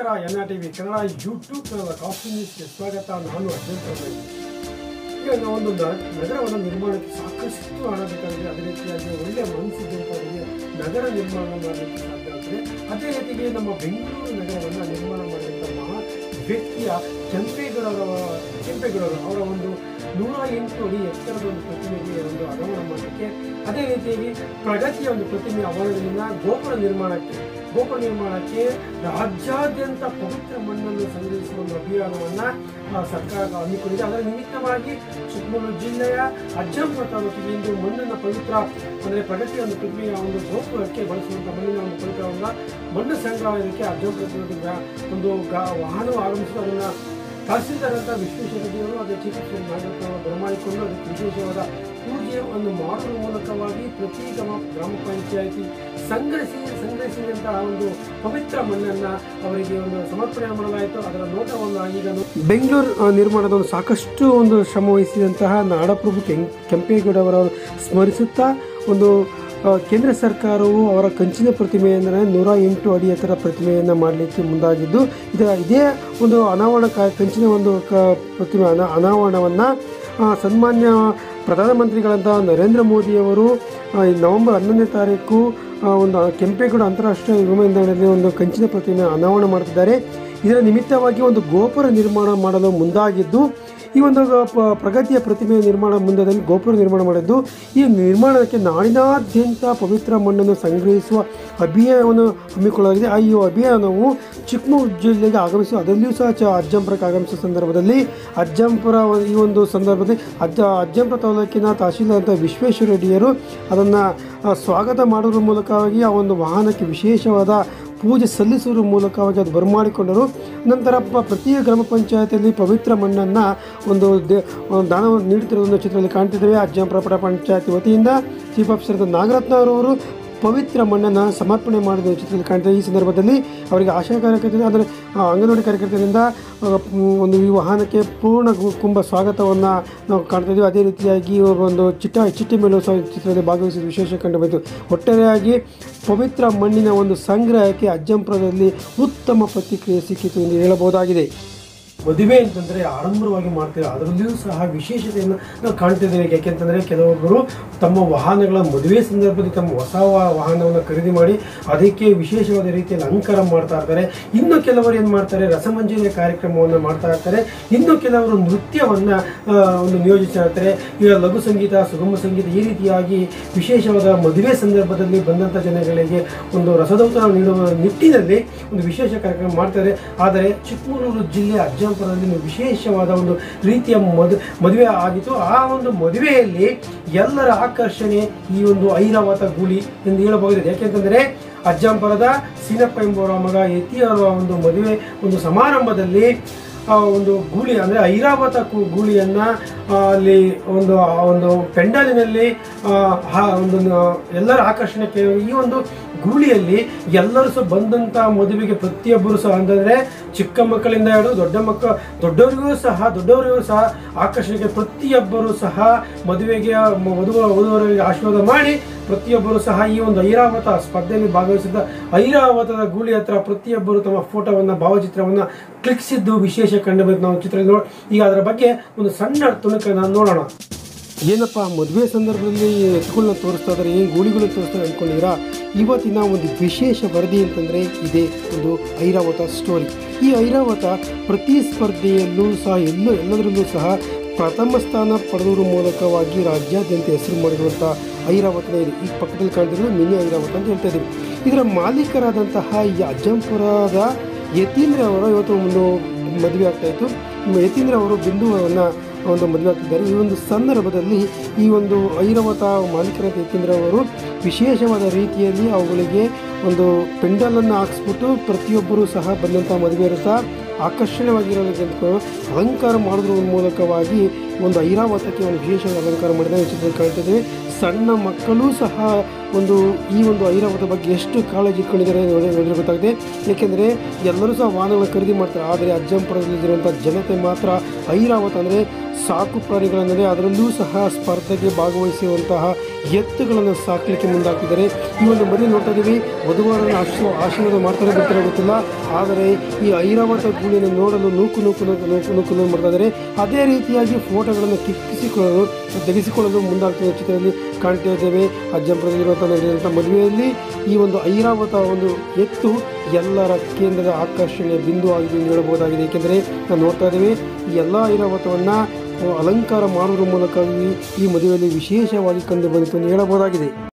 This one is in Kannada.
N R TV Kannada YouTube channel coffee ನ್ಯೂಸ್ಗೆ ಸ್ವಾಗತ ನಾನು ಅರ್ಜುನ್ ಪ್ರಭು. ಈಗ ನಾವು ಒಂದು ನ- ನಗರವನ್ನು ನಿರ್ಮಾಣಕ್ಕೆ ಸಾಕಷ್ಟು ಹಣ ಬೇಕಾಗಿದೆ ಅದೇ ರೀತಿಯಾಗಿ ಒಳ್ಳೆಯ ಮನಸ್ಸಿದ್ದಂಥವರಿಗೆ ನಗರ ನಿರ್ಮಾಣ ಮಾಡಲಿಕ್ಕೆ ಸಾಧ್ಯ ಆಗ್ತದೆ ಅದೇ ರೀತಿಗೆ ನಮ್ಮ ಬೆಂಗಳೂರು ನಗರವನ್ನು ನಿರ್ಮಾಣ ಮಾಡಿದಂಥ ಮಹಾ ವ್ಯಕ್ತಿಯ ಕೆಂಪೇಗೌಡರ ಕೆಂಪೇಗೌಡರು ಅವರ ಒಂದು ನೂರ ಎಂಟು ಅಡಿ ಎತ್ತರದ ಒಂದು ಪ್ರತಿಮೆಗೆ ಒಂದು ಅನಾವರಣ ಮಾಡಲಿಕ್ಕೆ ಅದೇ ರೀತಿಯಾಗಿ ಪ್ರಗತಿಯ ಒಂದು ಪ್ರತಿಮೆ ಆವರಣದಿಂದ ಗೋಪುರ ನಿರ್ಮಾಣಕ್ಕೆ ಗೋಪುರ ನಿರ್ಮಾಣಕ್ಕೆ ರಾಜ್ಯಾದ್ಯಂತ ಪವಿತ್ರ ಮಣ್ಣನ್ನು ಸಂಗ್ರಹಿಸುವ ಒಂದು ಅಭಿಯಾನವನ್ನ ಆ, ಸರ್ಕಾರ ಹಮ್ಮಿಕೊಂಡಿದೆ ಅದರ ನಿಮಿತ್ತವಾಗಿ ಚಿಕ್ಕಮಗಳೂರು ಜಿಲ್ಲೆಯ ಅಜ್ಜಂಪುರ ತಾಲೂಕಿಗೆ ಇಂದು ಮಣ್ಣನ್ನು ಪವಿತ್ರ ಅಂದರೆ ಪ್ರಗತಿಯ ಒಂದು ಪ್ರತಿಮೆಯ ಒಂದು ಗೋಪುರಕ್ಕೆ ಬಳಸುವಂತ ಮಣ್ಣಿನ ಒಂದು ಪವಿತ್ರವನ್ನ ಮಣ್ಣು ಸಂಗ್ರಹಕ್ಕೆ ಅಜ್ಜಂಪುರ ತಾಲೂಕಿನ ಒಂದು ಗಾ- ವಾಹನವು ಆಗಮಿಸಿ ಅದನ್ನ ತಹಸೀಲ್ದಾರ್ ಅಂತ ವಿಶ್ವೇಶ್ವರಯ್ಯವರು ಅದೇ ಚಿಕಿತ್ಸೆ ನಾಗರಿಕರು ಬರಮಾಡಿಕೊಂಡು ಅದಕ್ಕೆ ವಿಶೇಷವಾದ ಪೂಜೆಯನ್ನು ಮಾಡುವ ಮೂಲಕವಾಗಿ ಪ್ರತಿ ಗ್ರಾಮ ಗ್ರಾಮ ಪಂಚಾಯಿತಿ ಸಂಗ್ರಹಿಸಿ ಸಂಗ್ರಹಿಸಿದಂತಹ ಒಂದು ಪವಿತ್ರ ಮಣ್ಣನ್ನ ಅವರಿಗೆ ಒಂದು ಸಮರ್ಪಣೆ ಮಾಡಲಾಯಿತು ಅದರ ನೋಟವನ್ನು ಈಗ ಬೆಂಗಳೂರು ನಿರ್ಮಾಣದ ಒಂದು ಸಾಕಷ್ಟು ಒಂದು ಶ್ರಮ ವಹಿಸಿದಂತಹ ನಾಡಪ್ರಭು ಕೆಂ ಕೆಂಪೇಗೌಡರವರು ಸ್ಮರಿಸುತ್ತಾ ಒಂದು ಆ, ಕೇಂದ್ರ ಸರ್ಕಾರವು ಅವರ ಕಂಚಿನ ಪ್ರತಿಮೆ ಅಂದರೆ ನೂರ ಎಂಟು ಅಡಿ ಎತ್ತರ ಪ್ರತಿಮೆಯನ್ನು ಮಾಡಲಿಕ್ಕೆ ಮುಂದಾಗಿದ್ದು ಇದರ ಇದೇ ಒಂದು ಅನಾವರಣ ಕ- ಕಂಚಿನ ಒಂದು ಕ ಪ್ರತಿಮೆ ಅನಾ ಅನಾವರಣವನ್ನು ಸನ್ಮಾನ್ಯ ಪ್ರಧಾನಮಂತ್ರಿಗಳಂತಹ ನರೇಂದ್ರ ಮೋದಿಯವರು ಆ, ಈ ನವೆಂಬರ್ ಹನ್ನೊಂದನೇ ತಾರೀಕು ಆ, ಒಂದು ಕೆಂಪೇಗೌಡ ಅಂತಾರಾಷ್ಟ್ರೀಯ ವಿಮಾನ ನಿಲ್ದಾಣದಲ್ಲಿ ಒಂದು ಕಂಚಿನ ಪ್ರತಿಮೆ ಅನಾವರಣ ಮಾಡ್ತಿದ್ದಾರೆ ಇದರ ನಿಮಿತ್ತವಾಗಿ ಒಂದು ಗೋಪುರ ನಿರ್ಮಾಣ ಮಾಡಲು ಮುಂದಾಗಿದ್ದು ಈ ಒಂದು ಪ- ಪ್ರಗತಿಯ ಪ್ರತಿಮೆ ನಿರ್ಮಾಣ ಮುಂದದಲ್ಲಿ ಗೋಪುರ ನಿರ್ಮಾಣ ಮಾಡಿದ್ದು ಈ ನಿರ್ಮಾಣಕ್ಕೆ ನಾಡಿನಾದ್ಯಂತ ಪವಿತ್ರ ಮಣ್ಣನ್ನು ಸಂಗ್ರಹಿಸುವ ಅಭಿಯಾನವನ್ನು ಹಮ್ಮಿಕೊಳ್ಳಲಾಗಿದೆ ಆ ಈ ಅಭಿಯಾನವು ಚಿಕ್ಕಮಗಳೂರು ಜಿಲ್ಲೆಗೆ ಆಗಮಿಸಿ ಅದರಲ್ಲಿಯೂ ಸಹ ಚ ಅಜ್ಜಂಪುರಕ್ಕೆ ಆಗಮಿಸಿದ ಸಂದರ್ಭದಲ್ಲಿ ಅಜ್ಜಂಪುರ ಒ- ಈ ಒಂದು ಸಂದರ್ಭದಲ್ಲಿ ಅಜ್ಜ ಅಜ್ಜಂಪುರ ತಾಲೂಕಿನ ತಹಶೀಲ್ದಾರ್ ಅಂತ ವಿಶ್ವೇಶ್ವರ ರೆಡ್ಡಿಯರು ಅದನ್ನು ಸ್ವಾಗತ ಮಾಡೋದ್ರ ಮೂಲಕವಾಗಿ ಆ ಒಂದು ವಾಹನಕ್ಕೆ ವಿಶೇಷವಾದ ಪೂಜೆ ಸಲ್ಲಿಸುವ ಮೂಲಕವಾಗಿ ಅದು ಬರಮಾಡಿಕೊಂಡರು ನಂತರ ಪ- ಪ್ರತಿ ಗ್ರಾಮ ಪಂಚಾಯತಿಯಲ್ಲಿ ಪವಿತ್ರ ಮಣ್ಣನ್ನು ಒಂದು ದೇ ಒಂದು ದಾನವನ್ನು ನೀಡುತ್ತಿರುವುದನ್ನು ಚಿತ್ರದಲ್ಲಿ ಕಾಣ್ತಿದ್ದೇವೆ ಅಜ್ಜಂಪುರ ಪಡ ಪಂಚಾಯತಿ ವತಿಯಿಂದ ಚೀಫ್ ಆಫೀಸರ್ ನಾಗರತ್ನ ಅವರವರು ಪವಿತ್ರ ಮಣ್ಣನ್ನು ಸಮರ್ಪಣೆ ಮಾಡಿದ ಚಿತ್ರದಲ್ಲಿ ಕಾಣ್ತದೆ ಈ ಸಂದರ್ಭದಲ್ಲಿ ಅವರಿಗೆ ಆಶಾ ಕಾರ್ಯಕರ್ತರಿಂದ ಅಂದರೆ ಆ, ಅಂಗನವಾಡಿ ಕಾರ್ಯಕರ್ತರಿಂದ ಆ, ಮ್, ಒಂದು ಈ ವಾಹನಕ್ಕೆ ಪೂರ್ಣ ಗು- ಕುಂಭ ಸ್ವಾಗತವನ್ನು ನಾವು ಕಾಣ್ತಾ ಇದ್ದೀವಿ ಅದೇ ರೀತಿಯಾಗಿ ಇವರು ಒಂದು ಚಿಟ್ಟ ಚಿಟ್ಟಿ ಮೇಲೂ ಸಹ ಚಿತ್ರದಲ್ಲಿ ಭಾಗವಹಿಸಿದ ವಿಶೇಷ ಕಂಡುಬಂತು ಒಟ್ಟಾರೆಯಾಗಿ ಪವಿತ್ರ ಮಣ್ಣಿನ ಒಂದು ಸಂಗ್ರಹಕ್ಕೆ ಅಜ್ಜಂಪುರದಲ್ಲಿ ಉತ್ತಮ ಪ್ರತಿಕ್ರಿಯೆ ಸಿಕ್ಕಿತು ಎಂದು ಹೇಳಬಹುದಾಗಿದೆ ಮದುವೆ ಅಂತಂದರೆ ಆಡಂಬರವಾಗಿ ಮಾಡ್ತಾರೆ ಅದರಲ್ಲಿಯೂ ಸಹ ವಿಶೇಷತೆಯನ್ನು ನಾವು ಕಾಣ್ತಿದ್ದೇವೆ ಯಾಕೆಂತಂದರೆ ಕೆಲವೊಬ್ಬರು ತಮ್ಮ ವಾಹನಗಳ ಮದುವೆ ಸಂದರ್ಭದಲ್ಲಿ ತಮ್ಮ ಹೊಸ ವಾ- ವಾಹನವನ್ನು ಖರೀದಿ ಮಾಡಿ ಅದಕ್ಕೆ ವಿಶೇಷವಾದ ರೀತಿಯಲ್ಲಿ ಅಲಂಕಾರ ಮಾಡ್ತಾ ಇರ್ತಾರೆ ಇನ್ನು ಕೆಲವರು ಏನು ಮಾಡ್ತಾರೆ ರಸಮಂಜರಿ ಕಾರ್ಯಕ್ರಮವನ್ನು ಮಾಡ್ತಾ ಇರ್ತಾರೆ ಇನ್ನು ಕೆಲವರು ನೃತ್ಯವನ್ನು ಒಂದು ನಿಯೋಜಿಸ್ತಾ ಇರ್ತಾರೆ ಈಗ ಲಘು ಸಂಗೀತ ಸುಗಮ ಸಂಗೀತ ಈ ರೀತಿಯಾಗಿ ವಿಶೇಷವಾದ ಮದುವೆ ಸಂದರ್ಭದಲ್ಲಿ ಬಂದಂಥ ಜನಗಳಿಗೆ ಒಂದು ರಸದೌತಣ ನೀಡುವ ನಿಟ್ಟಿನಲ್ಲಿ ಒಂದು ವಿಶೇಷ ಕಾರ್ಯಕ್ರಮ ಮಾಡ್ತಾರೆ ಆದರೆ ಚಿಕ್ಕಮಗಳೂರು ಜಿಲ್ಲೆ ಅಜ್ಜಂಪುರದಲ್ಲಿ ಒಂದು ವಿಶೇಷವಾದ ಒಂದು ರೀತಿಯ ಮದು ಮದುವೆ ಆಗಿತ್ತು ಆ ಒಂದು ಮದುವೆಯಲ್ಲಿ ಎಲ್ಲರ ಆಕರ್ಷಣೆ ಈ ಒಂದು ಐರಾವತ ಗೂಳಿ ಎಂದು ಹೇಳಬಹುದು ಯಾಕೆಂತಂದರೆ ಅಜ್ಜಂಪುರದ ಸೀನಪ್ಪ ಎಂಬುವರ ಮಗ ಯತಿಯವರ ಒಂದು ಮದುವೆ ಒಂದು ಸಮಾರಂಭದಲ್ಲಿ ಆ ಒಂದು ಗೂಳಿ ಅಂದರೆ ಐರಾವತ ಕು- ಗೂಳಿಯನ್ನ ಆ, ಅಲ್ಲಿ ಒಂದು ಆ ಒಂದು ಪೆಂಡಾಲಿನಲ್ಲಿ ಆ, ಹಾ- ಒಂದು ನ- ಎಲ್ಲರ ಆಕರ್ಷಣೆಗೆ ಈ ಒಂದು ಗೂಳಿಯಲ್ಲಿ ಎಲ್ಲರೂ ಸಹ ಬಂದಂತ ಮದುವೆಗೆ ಪ್ರತಿಯೊಬ್ಬರು ಸಹ ಅಂತಂದ್ರೆ ಚಿಕ್ಕ ಮಕ್ಕಳಿಂದ ಹಿಡಿದು ದೊಡ್ಡ ಮಕ್ಕ ದೊಡ್ಡವರಿಗೂ ಸಹ ದೊಡ್ಡವರಿಗೂ ಸಹ ಆಕರ್ಷಣೆಗೆ ಪ್ರತಿಯೊಬ್ಬರು ಸಹ ಮದುವೆಗೆ ಮ- ವಧು ವಧುವರಿಗೆ ಆಶೀರ್ವಾದ ಮಾಡಿ ಪ್ರತಿಯೊಬ್ಬರು ಸಹ ಈ ಒಂದು ಐರಾವತ ಸ್ಪರ್ಧೆಯಲ್ಲಿ ಭಾಗವಹಿಸಿದ ಐರಾವತದ ಗೂಳಿ ಹತ್ರ ಪ್ರತಿಯೊಬ್ಬರು ತಮ್ಮ ಫೋಟೋವನ್ನ ಭಾವಚಿತ್ರವನ್ನ ಕ್ಲಿಕ್ಸಿದ್ದು ವಿಶೇಷ ಕಂಡುಬಂತು ನಾವು ಚಿತ್ರದಲ್ಲಿ ನೋಡಿ ಈಗ ಅದರ ಬಗ್ಗೆ ಒಂದು ಸಣ್ಣ ತುಣುಕನ್ನು ನೋಡೋಣ ಏನಪ್ಪ ಮದುವೆ ಸಂದರ್ಭದಲ್ಲಿ ಎತ್ತುಗಳನ್ನ ತೋರಿಸ್ತಾ ಇದ್ದಾರೆ ಏನು ಗೂಳಿಗಳು ತೋರಿಸ್ತಾರೆ ಅಂದ್ಕೊಂಡಿದ್ದೀರಾ ಇವತ್ತಿನ ಒಂದು ವಿಶೇಷ ವರದಿ ಅಂತಂದರೆ ಇದೇ ಒಂದು ಐರಾವತ ಸ್ಟೋರಿ ಈ ಐರಾವತ ಪ್ರತಿ ಸ್ಪರ್ಧೆಯಲ್ಲೂ ಸಹ ಎಲ್ಲೂ ಎಲ್ಲದರಲ್ಲೂ ಸಹ ಪ್ರಥಮ ಸ್ಥಾನ ಪಡೆದರ ಮೂಲಕವಾಗಿ ರಾಜ್ಯಾದ್ಯಂತ ಹೆಸರು ಮಾಡಿರುವಂಥ ಐರಾವತನ ಇದೆ ಈ ಪಕ್ಕದಲ್ಲಿ ಕಾಣ್ತಿರೋದು ಮಿನಿ ಐರಾವತ ಅಂತ ಹೇಳ್ತಾ ಇದ್ದೀವಿ ಇದರ ಮಾಲೀಕರಾದಂತಹ ಈ ಅಜ್ಜಂಪುರದ ಯತೀಂದ್ರ ಅವರ ಇವತ್ತು ಒಂದು ಮದುವೆ ಆಗ್ತಾ ಇತ್ತು ಯತೀಂದ್ರ ಅವರು ಬಿಂದುವನ್ನು ಒಂದು ಮದುವೆ ಆಗ್ತಿದ್ದಾರೆ ಈ ಒಂದು ಸಂದರ್ಭದಲ್ಲಿ ಈ ಒಂದು ಐರಾವತ ಮಾಲೀಕರ ಯತೀಂದ್ರ ಅವರು ವಿಶೇಷವಾದ ರೀತಿಯಲ್ಲಿ ಅವುಗಳಿಗೆ ಒಂದು ಪೆಂಡಲನ್ನು ಹಾಕ್ಸ್ಬಿಟ್ಟು ಪ್ರತಿಯೊಬ್ಬರೂ ಸಹ ಬಂದಂಥ ಮದುವೆಯರು ಸಹ ಆಕರ್ಷಣೀಯವಾಗಿರೋದಕ್ಕೆ ಅಂದ್ಕೊಂಡು ಅಲಂಕಾರ ಮಾಡೋದ್ರ ಮೂಲಕವಾಗಿ ಒಂದು ಐರಾವತಕ್ಕೆ ಒಂದು ವಿಶೇಷವಾದ ಅಲಂಕಾರ ಮಾಡಿದ ಚಿತ್ರದಲ್ಲಿ ಕಾಣ್ತಿದ್ದೇವೆ ಸಣ್ಣ ಮಕ್ಕಳೂ ಸಹ ಒಂದು ಈ ಒಂದು ಐರಾವತ ಬಗ್ಗೆ ಎಷ್ಟು ಕಾಳಜಿ ಇಟ್ಕೊಂಡಿದ್ದಾರೆ ನೋಡಿ ನೋಡಿದ್ರೆ ಗೊತ್ತಾಗುತ್ತೆ ಏಕೆಂದರೆ ಎಲ್ಲರೂ ಸಹ ವಾಹನಗಳನ್ನು ಖರೀದಿ ಮಾಡ್ತಾರೆ ಆದರೆ ಅಜ್ಜಂಪುರದಲ್ಲಿರುವಂಥ ಜನತೆ ಮಾತ್ರ ಐರಾವತ ಅಂದರೆ ಸಾಕು ಪ್ರಾಣಿಗಳಂದರೆ ಅದರಲ್ಲೂ ಸಹ ಸ್ಪರ್ಧೆಗೆ ಭಾಗವಹಿಸುವಂತಹ ಎತ್ತುಗಳನ್ನು ಸಾಕಲಿಕ್ಕೆ ಮುಂದಾಗ್ತಿದ್ದಾರೆ ಈ ಒಂದು ಮದುವೆ ನೋಡ್ತಾ ಇದ್ದೀವಿ ವಧುವರನ್ನು ಆಶೀರ್ವ ಆಶೀರ್ವಾದ ಮಾಡ್ತಾರೆ ಗೊತ್ತಿರೋ ಗೊತ್ತಿಲ್ಲ ಆದರೆ ಈ ಐರಾವತ ಗೂಳಿಯನ್ನು ನೋಡಲು ನೂಕು ನೂಕು ನೂಕು ನೂಕು ನೂಕು ಮಾಡ್ತಾ ಇದ್ದಾರೆ ಅದೇ ರೀತಿಯಾಗಿ ಫೋಟೋಗಳನ್ನು ಕಿಕ್ಕಿಸಿಕೊಳ್ಳಲು ತೆಗೆಸಿಕೊಳ್ಳಲು ಮುಂದಾಗ್ತಿರುವ ಚಿತ್ರದಲ್ಲಿ ಕಾಣ್ತಾ ಇದ್ದೇವೆ ಅಜ್ಜಂಪುರದಲ್ಲಿರುವಂಥ ನಡೆಯುವಂಥ ಮದುವೆಯಲ್ಲಿ ಈ ಒಂದು ಐರಾವತ ಒಂದು ಎತ್ತು ಎಲ್ಲರ ಕೇಂದ್ರದ ಆಕರ್ಷಣೆಯ ಬಿಂದು ಆಗಿದೆ ಎಂದು ಹೇಳಬಹುದಾಗಿದೆ ಏಕೆಂದರೆ ನಾವು ನೋಡ್ತಾ ಇದ್ದೇವೆ ಈ ಎಲ್ಲ ಐರಾವತವನ್ನು ಅಲಂಕಾರ ಮಾಡುವುದರ ಮೂಲಕ ಈ ಮದುವೆಯಲ್ಲಿ ವಿಶೇಷವಾಗಿ ಕಂಡು ಬಂದಿತು ಎಂದು ಹೇಳಬಹುದಾಗಿದೆ